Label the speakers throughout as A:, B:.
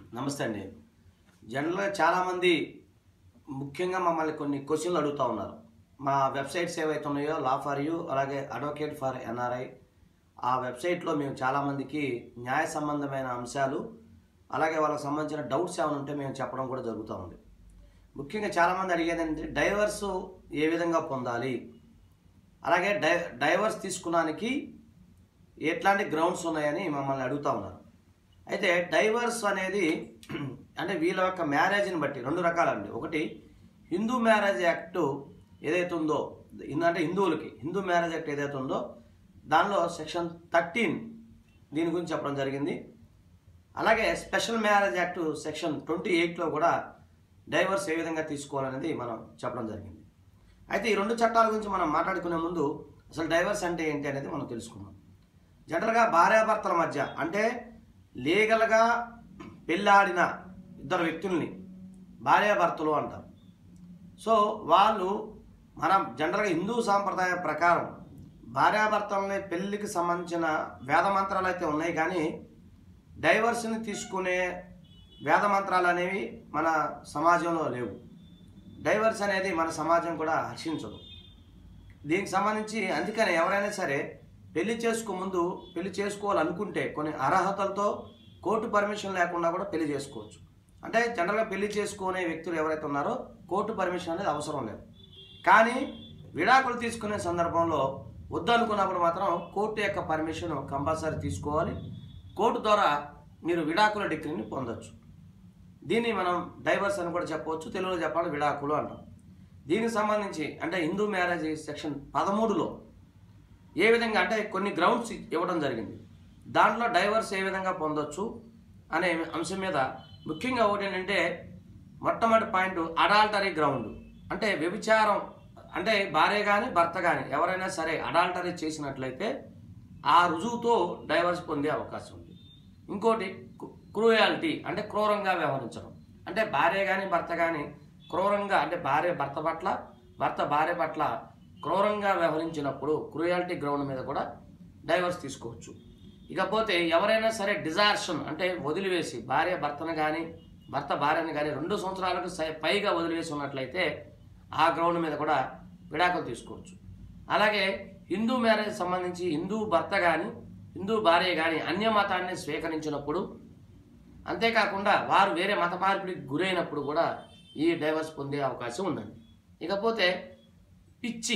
A: నమస్తే అండి జనరల్గా చాలామంది ముఖ్యంగా మమ్మల్ని కొన్ని క్వశ్చన్లు అడుగుతూ ఉన్నారు మా వెబ్సైట్స్ ఏవైతే ఉన్నాయో లా ఫర్ యూ అలాగే అడ్వకేట్ ఫర్ ఎన్ఆర్ఐ ఆ వెబ్సైట్లో మేము చాలామందికి న్యాయ సంబంధమైన అంశాలు అలాగే వాళ్ళకి సంబంధించిన డౌట్స్ ఏమైనా ఉంటే మేము చెప్పడం కూడా జరుగుతూ ఉంది ముఖ్యంగా చాలామంది అడిగేది ఏంటంటే డైవర్స్ ఏ విధంగా పొందాలి అలాగే డై డైవర్స్ తీసుకున్నానికి ఎట్లాంటి గ్రౌండ్స్ ఉన్నాయని మమ్మల్ని అడుగుతూ ఉన్నారు అయితే డైవర్స్ అనేది అంటే వీళ్ళ యొక్క మ్యారేజ్ని బట్టి రెండు రకాలండి ఒకటి హిందూ మ్యారేజ్ యాక్ట్ ఏదైతే ఉందో హిందూ అంటే హిందువులకి హిందూ మ్యారేజ్ యాక్ట్ ఏదైతే ఉందో దానిలో సెక్షన్ థర్టీన్ దీని గురించి చెప్పడం జరిగింది అలాగే special marriage act section twenty ఎయిట్లో కూడా డైవర్స్ ఏ విధంగా తీసుకోవాలనేది మనం చెప్పడం జరిగింది అయితే ఈ రెండు చట్టాల గురించి మనం మాట్లాడుకునే ముందు అసలు డైవర్స్ అంటే ఏంటి అనేది మనం తెలుసుకుందాం జనరల్గా భార్యాభర్తల మధ్య అంటే లీగల్గా పెళ్ళాడిన ఇద్దరు వ్యక్తుల్ని భార్యాభర్తలు అంటారు సో వాళ్ళు మనం జనరల్గా హిందూ సాంప్రదాయం ప్రకారం భార్యాభర్తలని పెళ్ళికి సంబంధించిన వేద మంత్రాలు అయితే ఉన్నాయి కానీ డైవర్స్ని తీసుకునే వేద మంత్రాలు అనేవి మన సమాజంలో లేవు డైవర్స్ అనేది మన సమాజం కూడా హర్షించదు దీనికి సంబంధించి అందుకని ఎవరైనా సరే పెళ్లి చేసుకో ముందు పెళ్లి చేసుకోవాలనుకుంటే కొన్ని అర్హతలతో కోర్టు పర్మిషన్ లేకుండా కూడా పెళ్లి చేసుకోవచ్చు అంటే జనరల్గా పెళ్లి చేసుకునే వ్యక్తులు ఎవరైతే ఉన్నారో కోర్టు పర్మిషన్ అనేది అవసరం లేదు కానీ విడాకులు తీసుకునే సందర్భంలో వద్దనుకున్నప్పుడు మాత్రం కోర్టు యొక్క పర్మిషన్ కంపల్సరీ తీసుకోవాలి కోర్టు ద్వారా మీరు విడాకుల డిగ్రీని పొందొచ్చు దీన్ని మనం డైవర్స్ అని కూడా చెప్పవచ్చు తెలుగులో చెప్పాలి విడాకులు అంటాం దీనికి సంబంధించి అంటే హిందూ మ్యారేజ్ సెక్షన్ పదమూడులో ఏ విధంగా అంటే కొన్ని గ్రౌండ్స్ ఇవ్వడం జరిగింది దాంట్లో డైవర్స్ ఏ విధంగా పొందొచ్చు అనే అంశం మీద ముఖ్యంగా ఒకటి ఏంటంటే మొట్టమొదటి పాయింట్ అడాల్టరీ గ్రౌండ్ అంటే వ్యభిచారం అంటే భార్య కానీ భర్త కానీ ఎవరైనా సరే అడాల్టరీ చేసినట్లయితే ఆ రుజువుతో డైవర్స్ పొందే అవకాశం ఉంది ఇంకోటి క్రూయాలిటీ అంటే క్రూరంగా వ్యవహరించడం అంటే భార్య కానీ భర్త కానీ క్రూరంగా అంటే భార్య భర్త పట్ల భర్త భార్య పట్ల క్రూరంగా వ్యవహరించినప్పుడు క్రూయాలిటీ గ్రౌండ్ మీద కూడా డైవర్స్ తీసుకోవచ్చు ఇకపోతే ఎవరైనా సరే డిజార్షన్ అంటే వదిలివేసి భార్య భర్తను కానీ భర్త భార్యను కానీ రెండు సంవత్సరాలకు సై- పైగా వదిలివేసి ఉన్నట్లయితే ఆ గ్రౌండ్ మీద కూడా విడాకులు తీసుకోవచ్చు అలాగే హిందూ మ్యారేజ్ సంబంధించి హిందూ భర్త కానీ హిందూ భార్య కానీ అన్య మతాన్ని స్వీకరించినప్పుడు అంతేకాకుండా వారు వేరే మత మార్పిడికి గురైనప్పుడు కూడా ఈ డైవర్స్ పొందే అవకాశం ఉందండి ఇకపోతే పిచ్చి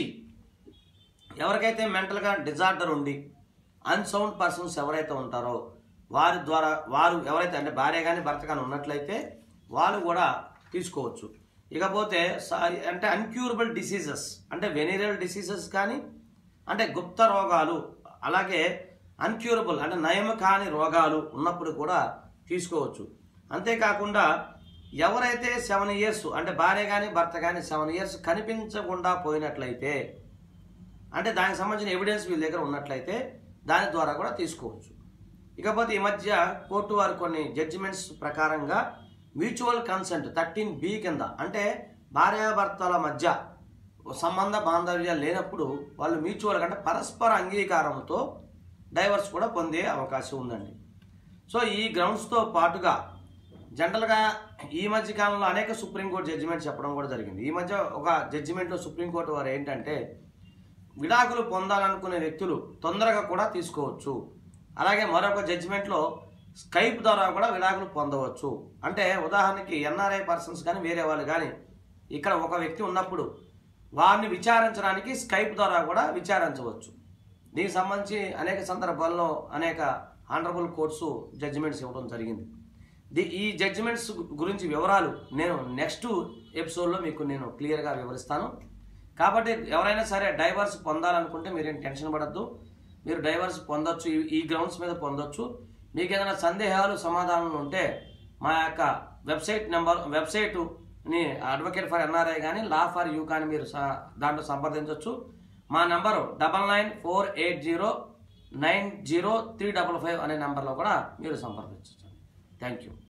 A: ఎవరికైతే మెంటల్గా డిజార్డర్ ఉండి అన్సౌండ్ పర్సన్స్ ఎవరైతే ఉంటారో వారి ద్వారా వారు ఎవరైతే అంటే భార్య కానీ భర్త కానీ ఉన్నట్లయితే వాళ్ళు కూడా తీసుకోవచ్చు ఇకపోతే స- అంటే అన్క్యూరబుల్ డిసీజెస్ అంటే వెనీరియల్ డిసీజెస్ కానీ అంటే గుప్త రోగాలు అలాగే అన్క్యూరబుల్ అంటే నయం కాని రోగాలు ఉన్నప్పుడు కూడా తీసుకోవచ్చు అంతేకాకుండా ఎవరైతే సెవెన్ ఇయర్స్ అంటే భార్య కానీ భర్త కానీ సెవెన్ ఇయర్స్ కనిపించకుండా పోయినట్లయితే అంటే దానికి సంబంధించిన ఎవిడెన్స్ వీళ్ళ దగ్గర ఉన్నట్లయితే దాని ద్వారా కూడా తీసుకోవచ్చు ఇకపోతే ఈ మధ్య కోర్టు వారు కొన్ని జడ్జిమెంట్స్ ప్రకారంగా మ్యూచువల్ కన్సెంట్ థర్టీన్ బి కింద అంటే భార్యాభర్తల మధ్య సంబంధ బాంధవ్యాలు లేనప్పుడు వాళ్ళు మ్యూచువల్ అంటే పరస్పర అంగీకారంతో డైవర్స్ కూడా పొందే అవకాశం ఉందండి సో ఈ గ్రౌండ్స్తో పాటుగా జనరల్గా ఈ మధ్య కాలంలో అనేక సుప్రీంకోర్టు జడ్జిమెంట్ చెప్పడం కూడా జరిగింది ఈ మధ్య ఒక జడ్జిమెంట్లో సుప్రీంకోర్టు వారు ఏంటంటే విడాకులు పొందాలనుకునే వ్యక్తులు తొందరగా కూడా తీసుకోవచ్చు అలాగే మరొక జడ్జిమెంట్లో స్కైప్ ద్వారా కూడా విడాకులు పొందవచ్చు అంటే ఉదాహరణకి ఎన్ఆర్ఐ పర్సన్స్ కానీ వేరే వాళ్ళు కానీ ఇక్కడ ఒక వ్యక్తి ఉన్నప్పుడు వారిని విచారించడానికి స్కైప్ ద్వారా కూడా విచారించవచ్చు దీనికి సంబంధించి అనేక సందర్భాల్లో అనేక ఆనరబుల్ కోర్ట్స్ జడ్జిమెంట్స్ ఇవ్వడం జరిగింది ది ఈ జడ్జిమెంట్స్ గురించి వివరాలు నేను నెక్స్ట్ ఎపిసోడ్లో మీకు నేను క్లియర్గా వివరిస్తాను కాబట్టి ఎవరైనా సరే డైవర్స్ పొందాలనుకుంటే మీరేం టెన్షన్ పడద్దు మీరు డైవర్స్ పొందొచ్చు ఈ- ఈ గ్రౌండ్స్ మీద పొందొచ్చు మీకు ఏదైనా సందేహాలు సమాధానాలు ఉంటే మా యొక్క వెబ్సైట్ నెంబర్ వెబ్సైటుని అడ్వకేట్ ఫర్ ఎన్ఆర్ఐ కానీ లా ఫర్ యూ కానీ మీరు స- దాంట్లో సంప్రదించవచ్చు మా నంబరు double nine four eight zero nine zero three double five అనే నెంబర్లో కూడా మీరు సంప్రదించవచ్చు థ్యాంక్ యూ